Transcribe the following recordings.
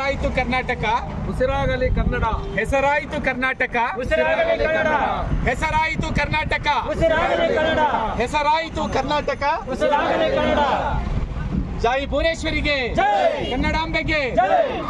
ಆಯ್ತು ಕರ್ನಾಟಕ ಉಸಿರಾಗಲಿ ಕನ್ನಡ ಹೆಸರಾಯಿತು ಕರ್ನಾಟಕ ಉಸಿರಾಗಲಿ ಕನ್ನಡ ಹೆಸರಾಯಿತು ಕರ್ನಾಟಕ ಉಸಿರಾಗಲಿ ಕನ್ನಡ ಹೆಸರಾಯಿತು ಕರ್ನಾಟಕ ಉಸಿರಾಗಲಿ ಕನ್ನಡ ಜೈ ಭುವನೇಶ್ವರಿಗೆ ಜೈ ಕನ್ನಡಾಂಬೆಗೆ ಜೈ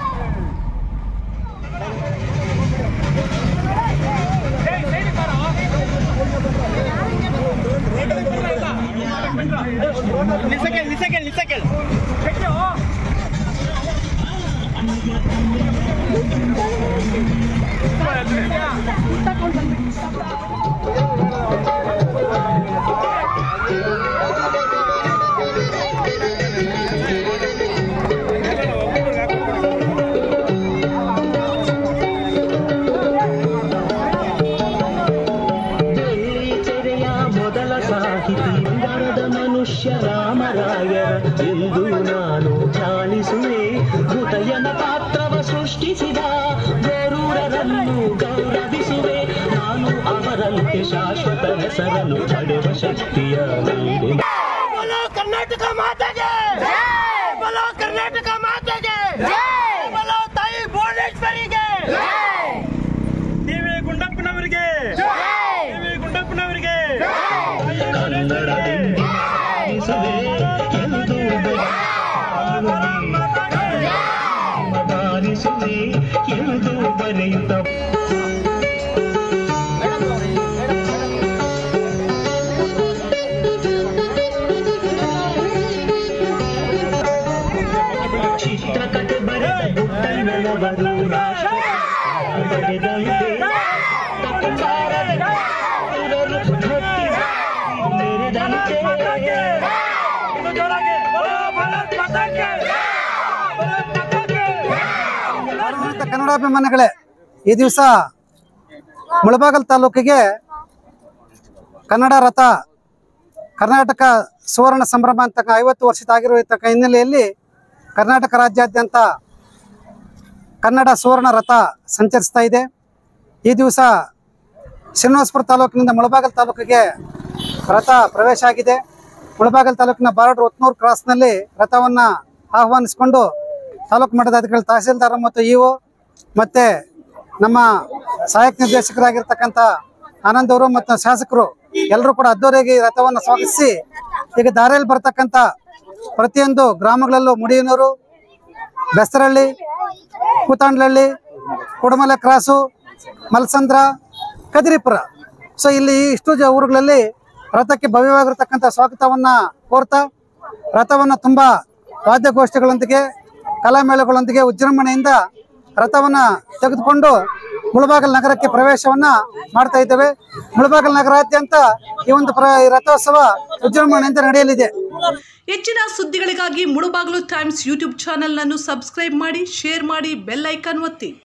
ಚೆರೆಯ ಮೊದಲ ಸಾಹಿತಿ ವರದ ಮನುಷ್ಯ ರಾಮರಾಯರ ಎಂದು ನಾನು ಧ್ಯಾನಿಸುವೆ ಹೃದಯನ ಪಾತ್ರವ ಸೃಷ್ಟಿಸಿದ ಗೋರೂರರನ್ನು ಗೌರವಿಸುವೆ ನಾನು ಅವರಂತೆ ಶಾಶ್ವತ ಹೆಸರನ್ನು ಪಡೆವ ಶಕ್ತಿಯ ನೀಡಿ बोलो कर्नाटक माता के बोलो कर्नाटक माता के बोलो ताई ಭುವನೇಶ್ವರಿ ಗೆ ಟಿವಿ ಗುಂಡಪ್ಪನವರಿಗೆ ಟಿವಿ ಗುಂಡಪ್ಪನವರಿಗೆ ಕನ್ನಡವೆಂದು ಧ್ಯಾನಿಸುವೆ ಎಂದು ಧಾರಿಸುವೆ ಎಂದು ಬರೆಯುತ್ತ ಚಿತ್ರಕಥೆ ಬರೆದ ಪುಟ್ಟಣ್ಣನವರು ರಾಷ್ಟ್ರ ಬರೆದಂತೆ ತಪ್ಪುಕಾರರ ಇವರು ಭಕ್ತಿ ಮೆರೆದಂತೆ ಭಾರತ ಕನ್ನಡಾಭಿಮಾನಿಗಳೇ ಈ ದಿವಸ ಮುಳಬಾಗಲ್ ತಾಲೂಕಿಗೆ ಕನ್ನಡ ರಥ ಕರ್ನಾಟಕ ಸುವರ್ಣ ಸಂಭ್ರಮ ಅಂತ ಐವತ್ತು ವರ್ಷದಾಗಿರುವಂಥ ಹಿನ್ನೆಲೆಯಲ್ಲಿ ಕರ್ನಾಟಕ ರಾಜ್ಯಾದ್ಯಂತ ಕನ್ನಡ ಸುವರ್ಣ ರಥ ಸಂಚರಿಸ್ತಾ ಇದೆ ಈ ದಿವಸ ಶ್ರೀನಿವಾಸಪುರ ತಾಲೂಕಿನಿಂದ ಮುಳಬಾಗಲ್ ತಾಲೂಕಿಗೆ ರಥ ಪ್ರವೇಶ ಆಗಿದೆ ಮುಳಬಾಗಲ್ ತಾಲೂಕಿನ ಬಾರ್ಡರ್ ಒತ್ನೂರು ಕ್ರಾಸ್ನಲ್ಲಿ ರಥವನ್ನು ಆಹ್ವಾನಿಸಿಕೊಂಡು ತಾಲೂಕು ಮಟ್ಟದ ಅಧಿಕಾರಿಗಳು ತಹಸೀಲ್ದಾರ್ ಮತ್ತು ಇಒ ಮತ್ತು ನಮ್ಮ ಸಹಾಯಕ ನಿರ್ದೇಶಕರಾಗಿರ್ತಕ್ಕಂಥ ಆನಂದ್ ಅವರು ಮತ್ತು ಶಾಸಕರು ಎಲ್ಲರೂ ಕೂಡ ಅದ್ದೂರಿಯಾಗಿ ರಥವನ್ನು ಸ್ವಾಗತಿಸಿ ಈಗ ದಾರಿಯಲ್ಲಿ ಬರ್ತಕ್ಕಂಥ ಪ್ರತಿಯೊಂದು ಗ್ರಾಮಗಳಲ್ಲೂ ಮುಡಿಯನೂರು ಬೆಸ್ತರಹಳ್ಳಿ ಕೂತಾಂಡ್ಲಹಳ್ಳಿ ಕುಡಮಲೆ ಕ್ರಾಸು ಮಲಸಂದ್ರ ಕದಿರಿಪುರ ಸೊ ಇಲ್ಲಿ ಇಷ್ಟು ಜ ಊರುಗಳಲ್ಲಿ ರಥಕ್ಕೆ ಭವ್ಯವಾಗಿರ್ತಕ್ಕಂಥ ಸ್ವಾಗತವನ್ನು ಕೋರ್ತಾ ರಥವನ್ನು ತುಂಬ ವಾದ್ಯಗೋಷ್ಠಿಗಳೊಂದಿಗೆ ಕಲಾಮೇಳಗಳೊಂದಿಗೆ ವಿಜೃಂಭಣೆಯಿಂದ ರಥವನ್ನು ತೆಗೆದುಕೊಂಡು ಮುಳಬಾಗಲ್ ನಗರಕ್ಕೆ ಪ್ರವೇಶವನ್ನ ಮಾಡ್ತಾ ಇದ್ದೇವೆ ಮುಳಬಾಗಲ್ ನಗರಾದ್ಯಂತ ಈ ಒಂದು ಪ್ರ ಈ ರಥೋತ್ಸವ ವಿಜೃಂಭಣೆಯಿಂದ ನಡೆಯಲಿದೆ ಹೆಚ್ಚಿನ ಸುದ್ದಿಗಳಿಗಾಗಿ ಮುಳುಬಾಗಿಲು ಟೈಮ್ಸ್ ಯೂಟ್ಯೂಬ್ ಚಾನೆಲ್ನನ್ನು ಸಬ್ಸ್ಕ್ರೈಬ್ ಮಾಡಿ ಶೇರ್ ಮಾಡಿ ಬೆಲ್ ಐಕಾನ್ ಒತ್ತಿ